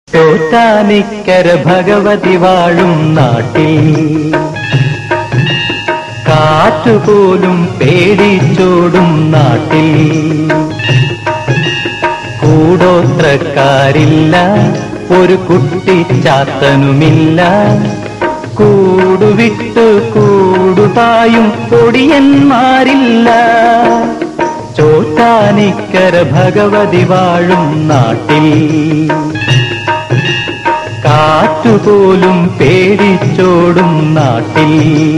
ചോറ്റാനിക്കര ഭഗവതി വാഴും നാട്ടിൽ കാറ്റുപോലും പേടിച്ചോടും നാട്ടിൽ കൂടോത്രക്കാരില്ല ഒരു കുട്ടി ചാത്തനുമില്ല കൂടുവിട്ടു കൂടുപായും പൊടിയന്മാരില്ല ചോറ്റാനിക്കര ഭഗവതി വാഴും നാട്ടിൽ കാറ്റുപോലും പേടിച്ചോടും നാട്ടിൽ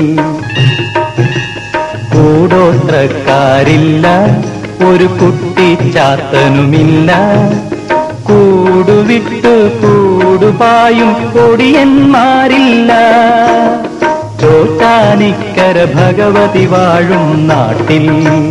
കൂടോത്രക്കാരില്ല ഒരു കുട്ടി ചാത്തനുമില്ല കൂടുവിട്ടു കൂടുപായും പൊടിയന്മാരില്ല ചോറ്റാനിക്കര ഭഗവതി വാഴും നാട്ടിൽ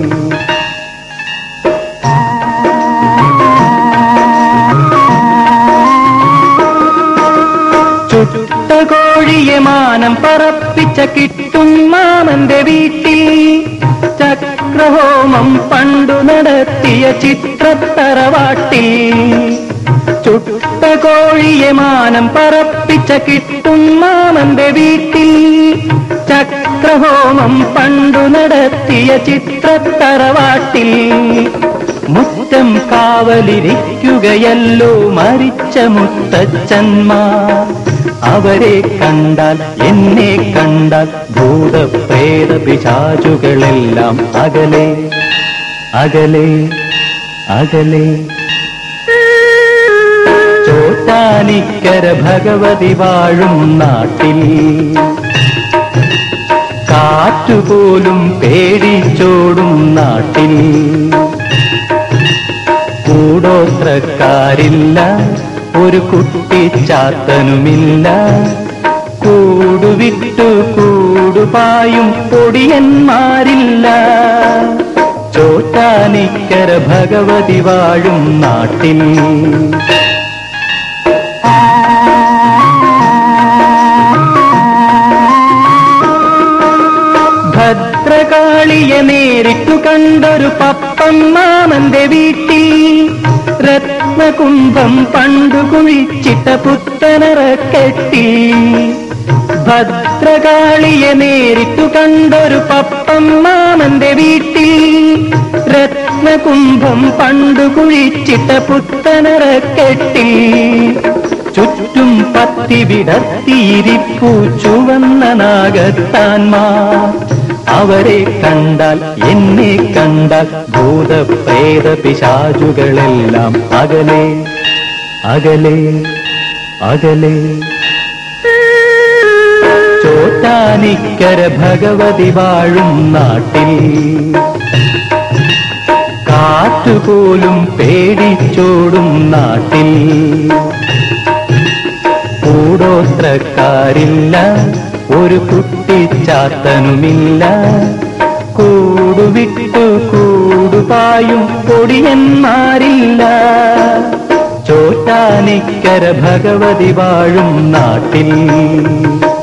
ചുട്ട കോഴിയെ മാനം പറപ്പിച്ച കിട്ടും മാമന്റെ വീട്ടിൽ ചക്രഹോമം പണ്ടു നടത്തിയ ചിത്രത്തറവാട്ടിൽ ചുട്ട കോഴിയെ മാനം പറപ്പിച്ച കിട്ടും മാമന്റെ വീട്ടിൽ ചക്രഹോമം പണ്ടു നടത്തിയ ചിത്രത്തറവാട്ടിൽ മുറ്റം കാവലിരിക്കുകയല്ലോ മരിച്ച മുത്തച്ഛന്മാർ അവരെ കണ്ടാൽ എന്നെ കണ്ടാൽ ഭൂതപ്രേത പിശാചുകളെല്ലാം അകലെ അകലെ അകലെ ചോറ്റാനിക്കര ഭഗവതി വാഴും നാട്ടിൽ കാറ്റുപോലും പേടിച്ചോടും നാട്ടിൽ കൂടോത്രക്കാരില്ല ഒരു കുട്ടി ചാത്തനുമില്ല കൂടുവിട്ടു കൂടുപായും പൊടിയന്മാരില്ല ചോറ്റാനിക്കര ഭഗവതി വാഴും നാട്ടിൽ ഭദ്രകാളിയെ നേരിട്ടു കണ്ടൊരു പപ്പം മാമന്റെ വീട്ടിൽ രത്നകുംഭം പണ്ടു കുഴിച്ചിട്ട പുത്തനറക്കെട്ടി ഭദ്രകാളിയെ നേരിട്ടു കണ്ടൊരു പപ്പം മാമന്റെ വീട്ടിൽ രത്നകുംഭം പണ്ടു കുഴിച്ചിട്ട പുത്തനറക്കെട്ടി ചുറ്റും പത്തി വിടർത്തിയിരിപ്പൂ ചുവന്ന നാഗത്താൻമാർ അവരെ കണ്ടാൽ എന്നെ കണ്ടാൽ ഭൂതപ്രേത പിശാചുകളെല്ലാം അകലെ അകലെ അകലെ ചോറ്റാനിക്കര ഭഗവതി വാഴും നാട്ടിൽ കാറ്റുപോലും പേടിച്ചോടും നാട്ടിൽ കൂടോത്രക്കാരില്ല ഒരു കുട്ടി ചാത്തനുമില്ല കൂടുവിട്ടു കൂടുപായും പൊടിയന്മാരില്ല ചോറ്റാനിക്കര ഭഗവതി വാഴും നാട്ടിൽ